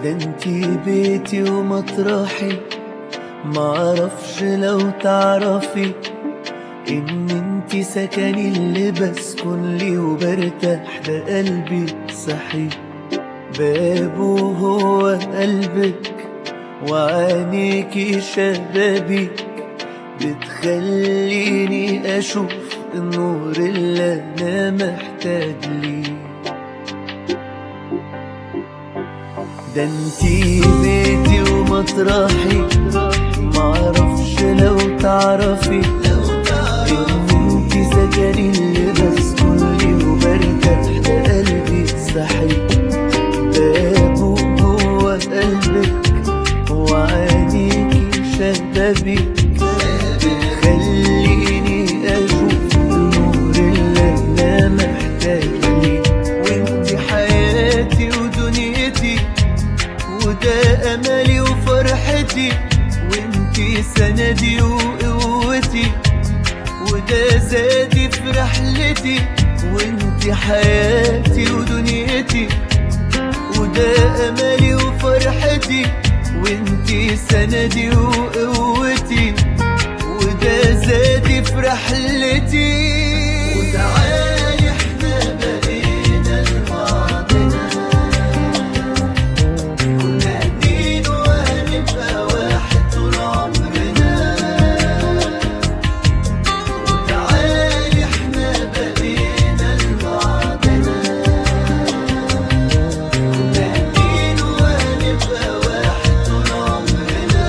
ده انتي بيتي ومطرحي معرفش لو تعرفي ان انتي سكني اللي بسكن لي وبرتاح ده قلبي صحي بابه هو قلبك وعينيكي شبابي بتخليني اشوف النور اللي انا محتاج ليه ده انتي بيتي ومطرحي معرفش لو تعرفي ان انتي سكني اللي بسكن لي وبرتاح ده قلبي صحي بابه هو قلبك وعينيكي شبابي بتخليني اشوف النور اللي انا محتاج ليه وانتي حياتي ودنيتي وده املي وفرحتي وانتي سندي وقوتي وده زادي في رحلتي وانتي حياتي ودنيتي وده املي وفرحتي وانتي سندي وقوتي وده زادي في رحلتي وتعالي احنا بقينا لبعضنا كنا اتنين وهنبقى واحد طول عمرنا وتعالي احنا بقينا لبعضنا كنا اتنين وهنبقى واحد طول عمرنا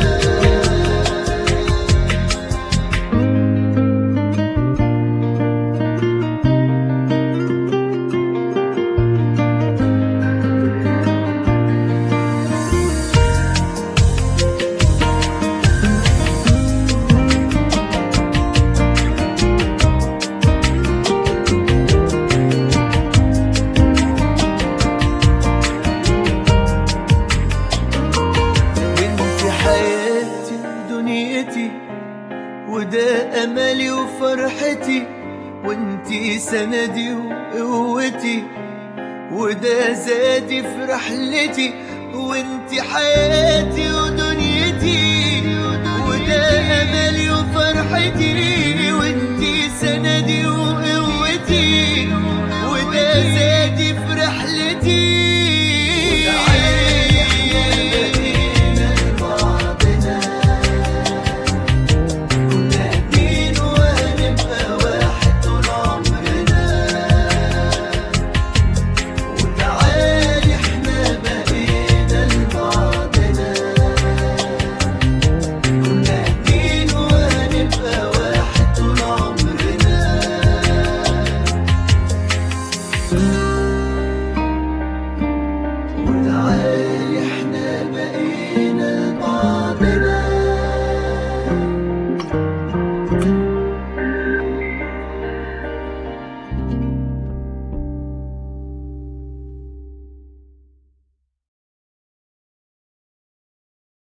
وانت حياتي ودنيتي وده املي وفرحتي وانتي سندي وقوتي وده زادي في رحلتي وانتي حياتي ودنيتي وده املي وفرحتي وانتي سندي وقوتي وده زادي في